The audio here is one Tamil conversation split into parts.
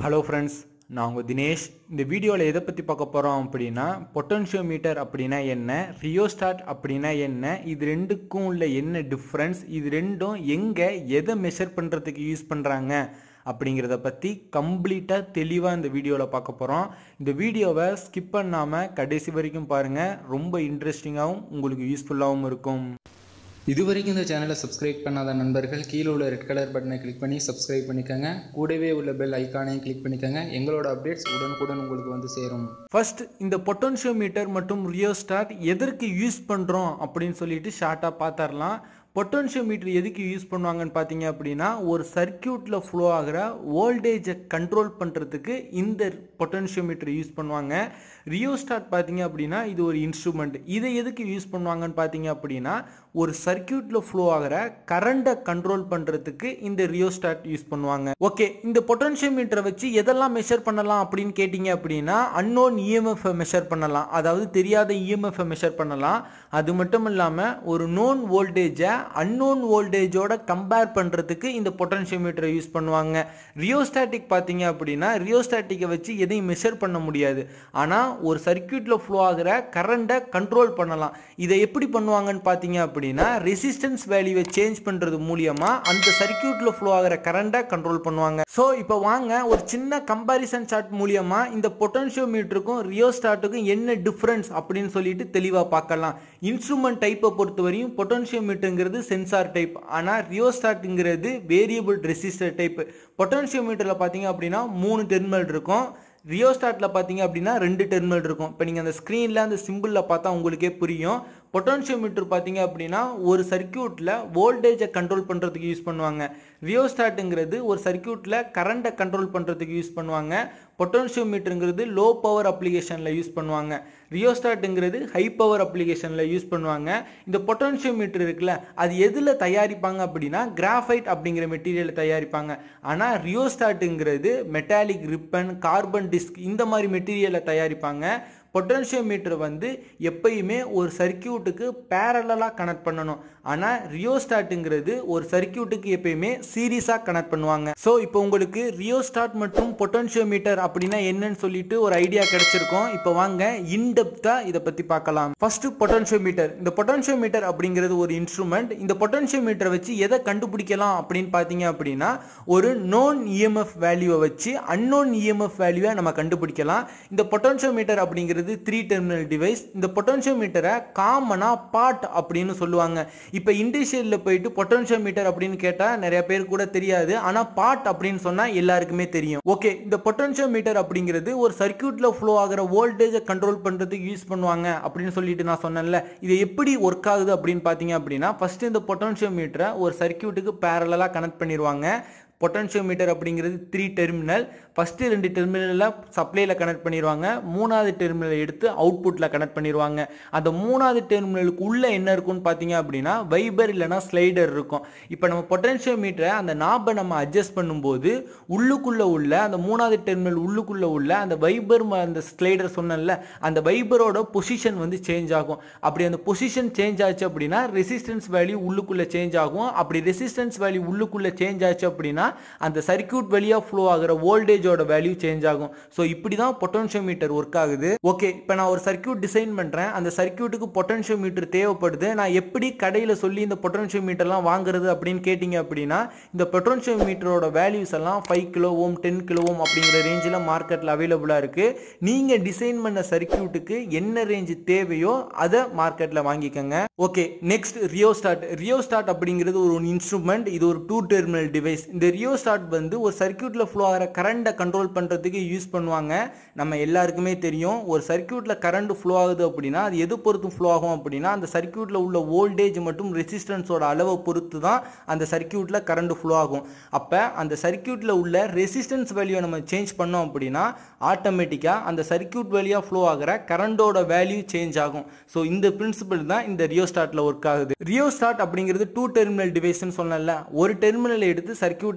ஹலோ ஃப்ரெண்ட்ஸ் நான் உங்கள் தினேஷ் இந்த வீடியோவில் எதை பற்றி பார்க்க போகிறோம் அப்படின்னா பொட்டன்ஷியோமீட்டர் அப்படின்னா என்ன ரியோஸ்டாட் அப்படின்னா என்ன இது ரெண்டுக்கும் உள்ள என்ன டிஃப்ரென்ஸ் இது ரெண்டும் எங்கே எதை மெஷர் பண்ணுறதுக்கு யூஸ் பண்ணுறாங்க அப்படிங்கிறத பற்றி கம்ப்ளீட்டாக தெளிவாக இந்த வீடியோவில் பார்க்க போகிறோம் இந்த வீடியோவை ஸ்கிப் பண்ணாமல் கடைசி வரைக்கும் பாருங்கள் ரொம்ப இன்ட்ரெஸ்டிங்காகவும் உங்களுக்கு யூஸ்ஃபுல்லாகவும் இருக்கும் இதுவரைக்கும் இந்த சேனலை சப்ஸ்கிரைப் பண்ணாத நண்பர்கள் கீழே உள்ள ரெட் கலர் பட்டனை கிளிக் பண்ணி சப்ஸ்கிரைப் பண்ணிக்கோங்க கூடவே உள்ள பெல் ஐக்கானையும் கிளிக் பண்ணிக்கோங்க எங்களோட அப்டேட்ஸ் உடனுக்குடன் உங்களுக்கு வந்து சேரும் ஃபர்ஸ்ட் இந்த பொட்டன்ஷியோமீட்டர் மற்றும் ரியோஸ்டாட் எதற்கு யூஸ் பண்ணுறோம் அப்படின்னு சொல்லிட்டு ஷார்ட்டாக பார்த்துடலாம் பொட்டன்ஷியோமீட்டர் எதுக்கு யூஸ் பண்ணுவாங்கன்னு பார்த்தீங்க அப்படின்னா ஒரு சர்க்கியூட்டில் ஃப்ளோ ஆகிற வோல்டேஜை கண்ட்ரோல் பண்ணுறதுக்கு இந்த பொட்டன்ஷியோமீட்டர் யூஸ் பண்ணுவாங்க ரியோஸ்டாட் பார்த்தீங்க அப்படின்னா இது ஒரு இன்ஸ்ட்ருமெண்ட் இதை எதுக்கு யூஸ் பண்ணுவாங்கன்னு பார்த்தீங்க அப்படின்னா ஒரு சர்க்கியூட்டில் ஃப்ளோ ஆகிற கரண்ட்டை கண்ட்ரோல் பண்ணுறதுக்கு இந்த ரியோஸ்டாட் யூஸ் பண்ணுவாங்க ஓகே இந்த பொட்டன்ஷியோமீட்டரை வச்சு எதெல்லாம் மெஷர் பண்ணலாம் அப்படின்னு கேட்டிங்க அப்படின்னா அன்னோன் இஎம்எஃப் மெஷர் பண்ணலாம் அதாவது தெரியாத இஎம்எஃப் மெஷர் பண்ணலாம் அது மட்டும் இல்லாமல் ஒரு நோன் வோல்டேஜை அன்னோன் வோல்டேஜோட கம்பேர் பண்ணுறதுக்கு இந்த பொட்டன்ஷியோமீட்டரை யூஸ் பண்ணுவாங்க ரியோஸ்டாட்டிக் பார்த்தீங்க அப்படின்னா ரியோஸ்டாட்டிக்கை வச்சு எதையும் மெஷர் பண்ண முடியாது ஆனால் ஒரு சர்க்கியூட்டில் ஃப்ளோ ஆகிற கரண்ட்டை கண்ட்ரோல் பண்ணலாம் இதை எப்படி பண்ணுவாங்கன்னு பார்த்தீங்க அப்படின்னா ரெசிஸ்டன்ஸ் வேல்யூவை சேஞ்ச் பண்ணுறது மூலியமாக அந்த சர்க்கியூட்டில் ஃப்ளோ ஆகிற கரண்ட்டை கண்ட்ரோல் பண்ணுவாங்க ஸோ இப்போ வாங்க ஒரு சின்ன கம்பாரிசன் சார்ட் மூலியமாக இந்த பொட்டன்ஷியோமீட்டருக்கும் ரியோஸ்டாட்டுக்கும் என்ன டிஃப்ரென்ஸ் அப்படின்னு சொல்லிட்டு தெளிவாக பார்க்கலாம் இன்ஸ்ட்ருமெண்ட் டைப்பை பொறுத்தவரையும் பொட்டன்ஷியோமீட்டருங்கிறது சென்சார் டைப் ஆனால் ரியோஸ்டாட்டுங்கிறது வேரியபிள் ரெசிஸ்டர் டைப் பொட்டன்ஷியோமீட்டரில் பார்த்தீங்க அப்படின்னா மூணு டெர்மினல் இருக்கும் ரியோஸ்டாட்டில் பார்த்தீங்க அப்படின்னா ரெண்டு டெர்மினல் இருக்கும் இப்போ நீங்கள் அந்த ஸ்க்ரீனில் அந்த சிம்பிளில் பார்த்தா உங்களுக்கே புரியும் பொட்டன்ஷியோமீட்டர் பார்த்தீங்க அப்படின்னா ஒரு சர்க்கியூட்டில் வோல்டேஜை கண்ட்ரோல் பண்ணுறதுக்கு யூஸ் பண்ணுவாங்க ரியோஸ்டாட்டுங்கிறது ஒரு சர்க்கியூட்டில் கரண்ட்டை கண்ட்ரோல் பண்ணுறதுக்கு யூஸ் பண்ணுவாங்க பொட்டன்ஷியோமீட்டருங்கிறது லோ பவர் அப்ளிகேஷனில் யூஸ் பண்ணுவாங்க ரியோஸ்டாட்டுங்கிறது ஹை பவர் அப்ளிகேஷனில் யூஸ் பண்ணுவாங்க இந்த பொட்டன்ஷியோமீட்டர் இருக்குல்ல அது எதில் தயாரிப்பாங்க அப்படின்னா கிராஃபைட் அப்படிங்கிற மெட்டீரியலை தயாரிப்பாங்க ஆனால் ரியோஸ்டாட்டுங்கிறது மெட்டாலிக் ரிப்பன் கார்பன் டிஸ்க் இந்த மாதிரி மெட்டீரியலை தயாரிப்பாங்க பொட்டன்ஷியோமீட்டர் வந்து எப்பயுமே ஒரு சர்க்கியூட்டுக்கு பேரலாக கனெக்ட் பண்ணணும் ஆனால் ரியோஸ்டாட்டுங்கிறது ஒரு சர்க்கியூட்டுக்கு எப்பயுமே சீரியஸாக கனெக்ட் பண்ணுவாங்க ஸோ இப்போ உங்களுக்கு ரியோஸ்டாட் மற்றும் பொட்டன்ஷியோமீட்டர் அப்படின்னா என்னன்னு சொல்லிட்டு ஒரு ஐடியா கிடைச்சிருக்கும் இப்போ வாங்க இன்டெப்த்தாக இதை பற்றி பார்க்கலாம் ஃபர்ஸ்ட் பொட்டன்ஷியோமீட்டர் இந்த பொட்டன்ஷியோமீட்டர் அப்படிங்கிறது ஒரு இன்ஸ்ட்ருமெண்ட் இந்த பொட்டன்ஷியோமீட்டரை வச்சு எதை கண்டுபிடிக்கலாம் அப்படின்னு பார்த்தீங்க அப்படின்னா ஒரு நோன் இஎம்எஃப் வேல்யூவை வச்சு அன்னோன் இஎம்எஃப் வேல்யூவை நம்ம கண்டுபிடிக்கலாம் இந்த பொட்டன்ஷியோமீட்டர் அப்படிங்கிறது அப்படிங்கிறது த்ரீ டெர்மினல் டிவைஸ் இந்த பொட்டன்ஷியோமீட்டரை காமனாக பாட் அப்படின்னு சொல்லுவாங்க இப்போ இண்டஸ்ட்ரியலில் போயிட்டு பொட்டன்ஷியோமீட்டர் அப்படின்னு கேட்டால் நிறைய பேர் கூட தெரியாது ஆனால் பாட் அப்படின்னு சொன்னால் எல்லாருக்குமே தெரியும் ஓகே இந்த பொட்டன்ஷியோமீட்டர் அப்படிங்கிறது ஒரு சர்க்கியூட்டில் ஃப்ளோ ஆகிற வோல்டேஜை கண்ட்ரோல் பண்ணுறதுக்கு யூஸ் பண்ணுவாங்க அப்படின்னு சொல்லிட்டு நான் சொன்னேன்ல இது எப்படி ஒர்க் ஆகுது அப்படின்னு பார்த்தீங்க அப்படின்னா ஃபஸ்ட்டு இந்த பொட்டன்ஷியோமீட்டரை ஒரு சர்க்கியூட்டுக்கு பேரலாக கனெக்ட் பண்ணிடுவாங்க பொட்டன்ஷியோமீட்டர் அப்படிங்கிறது த்ரீ டெர்மினல் ஃபஸ்ட்டு ரெண்டு டெர்மினலில் சப்ளையில் கனெக்ட் பண்ணிடுவாங்க மூணாவது டெர்மினலை எடுத்து அவுட்புட்டில் கனெக்ட் பண்ணிடுவாங்க அந்த மூணாவது டெர்மினலுக்கு உள்ளே என்ன இருக்குன்னு பார்த்தீங்க அப்படின்னா வைபர் இல்லைனா ஸ்லைடர் இருக்கும் இப்போ நம்ம பொட்டன்ஷியோமீட்டரை அந்த நாபை நம்ம அட்ஜஸ்ட் பண்ணும்போது உள்ளுக்குள்ளே உள்ள அந்த மூணாவது டெர்மினல் உள்ளுக்குள்ளே உள்ள அந்த வைபர் அந்த ஸ்லைடர் சொன்னல அந்த வைபரோட பொசிஷன் வந்து சேஞ்ச் ஆகும் அப்படி அந்த பொசிஷன் சேஞ்ச் ஆச்சு அப்படின்னா ரெசிஸ்டன்ஸ் வேல்யூ உள்ளுக்குள்ளே சேஞ்ச் ஆகும் அப்படி ரெசிஸ்டன்ஸ் வேல்யூ உள்ளுக்குள்ளே சேஞ்ச் ஆச்சு அப்படின்னா அந்த சர்க்கியூட் வழியாக ஃப்ளோ ஆகிற வோல்டேஜோட வேல்யூ சேஞ்ச் ஆகும் ஸோ இப்படி தான் பொட்டன்ஷியோமீட்டர் ஒர்க் ஆகுது ஓகே இப்போ நான் ஒரு சர்க்கியூட் டிசைன் பண்ணுறேன் அந்த சர்க்கியூட்டுக்கு பொட்டன்ஷியோமீட்டர் தேவைப்படுது நான் எப்படி கடையில் சொல்லி இந்த பொட்டன்ஷியோமீட்டர்லாம் வாங்குறது அப்படின்னு கேட்டிங்க அப்படின்னா இந்த பொட்டன்ஷியோமீட்டரோட வேல்யூஸ் எல்லாம் five kilo ohm ten kilo ohm அப்படிங்கிற ரேஞ்சில் மார்க்கெட்டில் அவைலபிளாக இருக்குது நீங்கள் டிசைன் பண்ண சர்க்கியூட்டுக்கு என்ன ரேஞ்சு தேவையோ அதை மார்க்கெட்டில் வாங்கிக்கோங்க ஓகே நெக்ஸ்ட் ரியோஸ்டாட் ரியோஸ்டாட் அப்படிங்கிறது ஒரு இன்ஸ்ட்ருமெண்ட் இது ஒரு டூ டெர்மினல் டிவைஸ் இந்த ரியோஸ்டாட் வந்து ஒரு சர்க்கியூட்டில் ஃப்ளோ ஆகிற கரண்ட்டை கண்ட்ரோல் பண்ணுறதுக்கு யூஸ் பண்ணுவாங்க நம்ம எல்லாருக்குமே தெரியும் ஒரு சர்க்கியூட்டில் கரண்ட் ஃப்ளோ ஆகுது அப்படின்னா அது எது பொறுத்து ஃப்ளோ ஆகும் அப்படின்னா அந்த சர்க்கியூட்டில் உள்ள வோல்டேஜ் மற்றும் ரெசிஸ்டன்ஸோட அளவை பொறுத்து தான் அந்த சர்க்கியூட்டில் கரண்ட் ஃப்ளோ ஆகும் அப்போ அந்த சர்க்கியூட்டில் உள்ள ரெசிஸ்டன்ஸ் வேல்யூ நம்ம சேஞ்ச் பண்ணோம் அப்படின்னா ஆட்டோமேட்டிக்காக அந்த சர்க்கியூட் வழியாக ஃப்ளோ ஆகிற கரண்டோட வேல்யூ சேஞ்ச் ஆகும் ஸோ இந்த பிரின்சிபல் தான் இந்த ரியோஸ்டாட்டில் ஒர்க் ஆகுது ரியோஸ்டாட் அப்படிங்கிறது டூ டெர்மினல் டிவைஸ்னு சொன்னல ஒரு டெர்மினலை எடுத்து சர்க்கியூட்டில்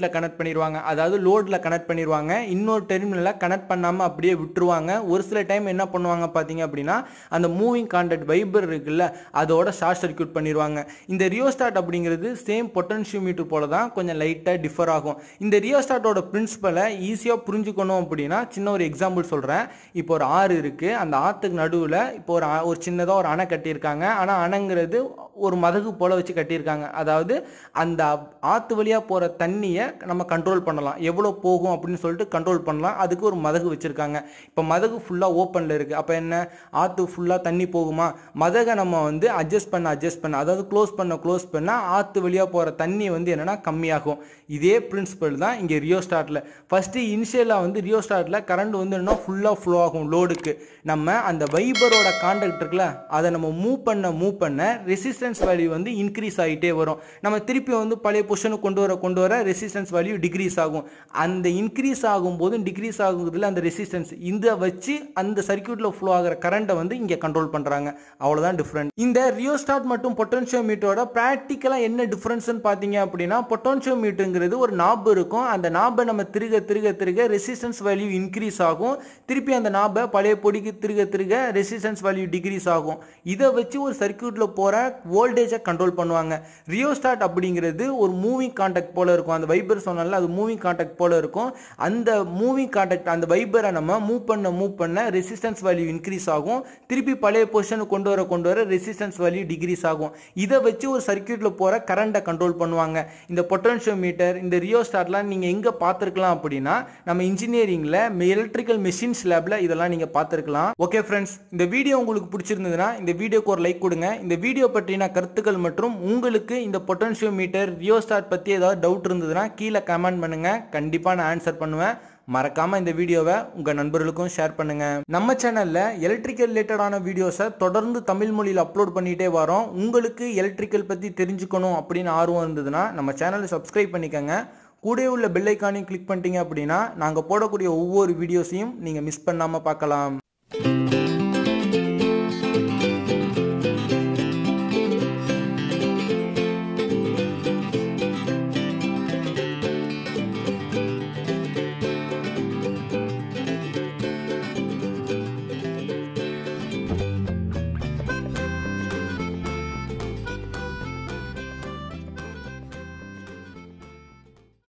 சர்க்கியூட்டில் கனெக்ட் பண்ணிடுவாங்க அதாவது லோடில் கனெக்ட் பண்ணிடுவாங்க இன்னொரு டெர்மினலில் கனெக்ட் பண்ணாமல் அப்படியே விட்டுருவாங்க ஒரு சில டைம் என்ன பண்ணுவாங்க பார்த்தீங்க அப்படின்னா அந்த மூவிங் கான்டாக்ட் வைபர் இருக்குல்ல அதோட ஷார்ட் சர்க்கியூட் பண்ணிடுவாங்க இந்த ரியோஸ்டாட் அப்படிங்கிறது சேம் பொட்டன்ஷியோமீட்டர் போல தான் கொஞ்சம் லைட்டாக டிஃபர் ஆகும் இந்த ரியோஸ்டாட்டோட பிரின்சிபலை ஈஸியாக புரிஞ்சுக்கணும் அப்படின்னா சின்ன ஒரு எக்ஸாம்பிள் சொல்கிறேன் இப்போ ஒரு ஆறு இருக்குது அந்த ஆற்றுக்கு நடுவில் இப்போ ஒரு ஆ- ஒரு சின்னதாக ஒரு அணை கட்டியிருக்காங்க ஆனால் அணைங்கிறது ஒரு மதகு போல் வச்சு கட்டியிருக்காங்க அதாவது அந்த ஆற்று வழியாக போகிற தண்ணியை நம்ம கண்ட்ரோல் பண்ணலாம் எவ்வளோ போகும் அப்படின்னு சொல்லிட்டு கண்ட்ரோல் பண்ணலாம் அதுக்கு ஒரு மதகு வச்சுருக்காங்க இப்போ மதகு ஃபுல்லாக ஓப்பனில் இருக்குது அப்போ என்ன ஆற்று ஃபுல்லாக தண்ணி போகுமா மதகை நம்ம வந்து அட்ஜஸ்ட் பண்ண அட்ஜஸ்ட் பண்ண அதாவது க்ளோஸ் பண்ண க்ளோஸ் பண்ண ஆற்று வழியாக போகிற தண்ணி வந்து என்னென்னா கம்மியாகும் இதே பிரின்சிபல் தான் இங்கே ரியோ ஸ்டார்ட்டில் ஃபஸ்ட்டு இனிஷியலாக வந்து ரியோ ஸ்டார்ட்டில் கரண்ட் வந்து என்ன ஃபுல்லாக ஃப்ளோ ஆகும் லோடுக்கு நம்ம அந்த வைபரோட கான்டாக்ட் இருக்குல்ல அதை நம்ம மூவ் பண்ண மூவ் பண்ண ரெசிஸ்டன்ஸ் வேல்யூ வந்து இன்க்ரீஸ் ஆகிட்டே வரும் நம்ம திருப்பி வந்து பழைய பொசிஷனுக்கு கொண்டு வர கொண்டு வர ரெசிஸ்டன்ஸ் வேல்யூ டிக்ரீஸ் ஆகும் அந்த இன்க்ரீஸ் ஆகும்போதும் டிக்ரீஸ் ஆகுறதுல அந்த ரெசிஸ்டன்ஸ் இந்த வச்சு அந்த சர்க்யூட்டில் ஃப்ளோ ஆகிற கரண்ட்டை வந்து இங்கே கண்ட்ரோல் பண்ணுறாங்க அவ்வளோதான் டிஃப்ரெண்ட் இந்த ரியோஸ்டாட் மற்றும் பொட்டன்ஷியோமீட்டரோட ப்ராக்டிக்கலாக என்ன டிஃப்ரென்ஸ்னு பார்த்தீங்க அப்படின்னா பொட்டன்ஷியோமீட்டருங்கிறது ஒரு நாப் இருக்கும் அந்த நாபை நம்ம திருக திருக திருக ரெசிஸ்டன்ஸ் வேல்யூ இன்க்ரீஸ் ஆகும் திருப்பி அந்த நாபை பழைய பொடிக்கு திருக திருக ரெசிஸ்டன்ஸ் வேல்யூ டிக்ரீஸ் ஆகும் இதை வச்சு ஒரு சர்க்யூட்டில் போகிற வோல்டேஜை கண்ட்ரோல் பண்ணுவாங்க ரியோஸ்டாட் அப்படிங்கிறது ஒரு மூவிங் கான்டாக்ட் போல இருக்கும் அந்த வைபர் சொன்னால அது மூவிங் கான்டாக்ட் போல இருக்கும் அந்த மூவிங் கான்டாக்ட் அந்த வைபரை நம்ம மூவ் பண்ண மூவ் பண்ண ரெசிஸ்டன்ஸ் வேல்யூ இன்க்ரீஸ் ஆகும் திருப்பி பழைய பொசிஷனுக்கு கொண்டு வர கொண்டு வர ரெசிஸ்டன்ஸ் வேல்யூ டிக்ரீஸ் ஆகும் இதை வச்சு ஒரு சர்க்யூட்டில் போகிற கரண்ட்டை கண்ட்ரோல் பண்ணுவாங்க இந்த பொட்டன்ஷியோமீட்டர் இந்த ரியோஸ்டாட்லாம் நீங்கள் எங்கே பார்த்துருக்கலாம் அப்படின்னா நம்ம இன்ஜினியரிங்கில் எலக்ட்ரிக்கல் மெஷின்ஸ் லேபில் இதெல்லாம் நீங்கள் பார்த்துருக்கலாம் ஓகே ஃப்ரெண்ட்ஸ் இந்த வீடியோ உங்களுக்கு பிடிச்சிருந்ததுன்னா இந்த வீடியோக்கு ஒரு லைக் கொடுங்க இந்த வீடியோ பற்றின கருத்துக்கள் மற்றும் உங்களுக்கு இந்த பொட்டன்ஷியோமீட்டர் ரியோஸ்டாட் பற்றி ஏதாவது டவுட் இருந்ததுன்னா கீழே கமெண்ட் பண்ணுங்க கண்டிப்பாக நான் ஆன்சர் பண்ணுவேன் மறக்காம இந்த வீடியோவை உங்க நண்பர்களுக்கும் ஷேர் பண்ணுங்க நம்ம சேனல்ல எலக்ட்ரிக்கல் ரிலேட்டடான வீடியோஸை தொடர்ந்து தமிழ் மொழியில் அப்லோட் பண்ணிட்டே வரோம் உங்களுக்கு எலக்ட்ரிக்கல் பத்தி தெரிஞ்சுக்கணும் அப்படின்னு ஆர்வம் இருந்ததுன்னா நம்ம சேனலை சப்ஸ்கிரைப் பண்ணிக்கோங்க கூடவே உள்ள பெல் ஐக்கானையும் கிளிக் பண்ணிட்டீங்க அப்படின்னா நாங்கள் போடக்கூடிய ஒவ்வொரு வீடியோஸையும் நீங்கள் மிஸ் பண்ணாமல் பார்க்கலாம்